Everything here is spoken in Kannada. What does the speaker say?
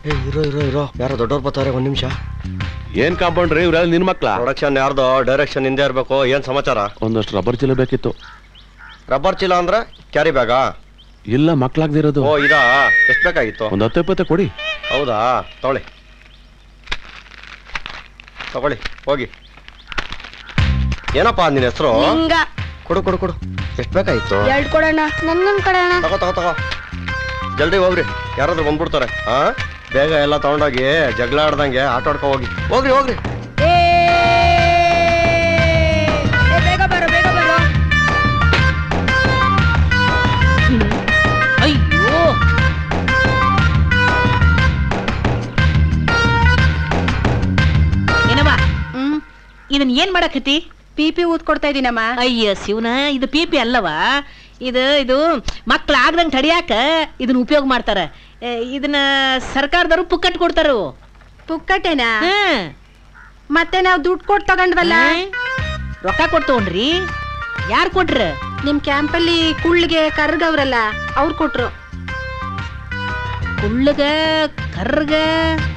ಏ ಇರೋ ಇರೋ ಇರೋ ಯಾರೋ ದೊಡ್ಡವ್ರು ಬರ್ತಾರೆ ಒಂದ್ ನಿಮಿಷ ಏನ್ ಕಾಂಪೌಂಡ್ರಿ ಇವ್ರೆಲ್ಲ ನಿನ್ ಮಕ್ಳ ಪ್ರೊಡಕ್ಷನ್ ಯಾರ್ದೋ ಡೈರೆಕ್ಷನ್ ಹಿಂದೆ ಇರ್ಬೇಕು ಏನ್ ಸಮಾಚಾರ ಒಂದಷ್ಟು ರಬ್ಬರ್ ಚೀಲ ಬೇಕಿತ್ತು ರಬ್ಬರ್ ಚೀಲ ಅಂದ್ರೆ ಕ್ಯಾರಿ ಬ್ಯಾಗಾ ಇಲ್ಲ ಮಕ್ಳಾಗ್ದಿರೋದು ಓ ಇದಾ ಎಷ್ಟ್ ಬೇಕಾಗಿತ್ತು ಒಂದ್ ಹತ್ತು ಇಪ್ಪತ್ತೆ ಕೊಡಿ ಹೌದಾ ತಗೊಳ್ಳಿ ತಗೊಳ್ಳಿ ಹೋಗಿ ಏನಪ್ಪ ನಿನ್ನ ಹೆಸರು ಹಿಂಗ ಕೊಡು ಕೊಡು ಕೊಡು ಎಷ್ಟ್ ಬೇಕಾಗಿತ್ತು ಎರಡ್ ಕೊಡೋಣ ನನ್ನನ್ ಕೊಡೋಣ ತಗೋ ತಗೋ ತಗೋ ಜಲ್ದಿ ಹೋಗ್ರಿ ಯಾರಾದ್ರೂ ಬಂದ್ಬಿಡ್ತಾರೆ ಹಾ ಬೇಗ ಎಲ್ಲ ತಗೊಂಡೋಗಿ ಜಗಳ ಆಡ್ದಂಗೆ ಆಟ ಆಡ್ಕೊ ಹೋಗಿ ಹೋಗ್ರಿ ಹೋಗ್ರಿ ಏ ಏ, ಬೇಗ ಬರೋ ಬೇಗ ಬರೋ ಅಯ್ಯೋ ಏನವ್ವ ಹ್ಮ್ ಇದನ್ ಏನ್ ಮಾಡಕತ್ತಿ ಪಿ ಪಿ ಊದ್ ಕೊಡ್ತಾ ಇದೀನಮ್ಮ ಅಯ್ಯ ಶಿವನ ಇದು ಪಿ ಪಿ ಅಲ್ಲವ ಇದು ಇದು ಮಕ್ಳು ಆಗ್ದಂಗ್ ತಡಿಯಾಕ ಇದನ್ನ ಉಪಯೋಗ ಮಾಡ್ತಾರ ಏ, ಇದನ್ನ ಸರ್ಕಾರದವರು ಪುಕ್ಕಟ್ ಕೊಡ್ತಾರು ಪುಕ್ಕಟೇನಾ ಹ್ಮ್. ಮತ್ತೆ ನಾವ್ ದುಡ್ಡು ಕೊಟ್ಟು ತಗೊಂಡ್ವಲ್ಲ ಹ್ಮ್. ರೊಕ್ಕ ಕೊಟ್ಟು ತಗೊಂಡ್ರಿ ಯಾರ್ ಕೊಟ್ರ ನಿಮ್ ಕ್ಯಾಂಪಲ್ಲಿ ಕುಳ್ಳಿಗೆ ಕರ್ಗವ್ರಲ್ಲ ಅವ್ರು ಕೊಟ್ರು ಕುಳ್ಳಗ ಕರ್ಗ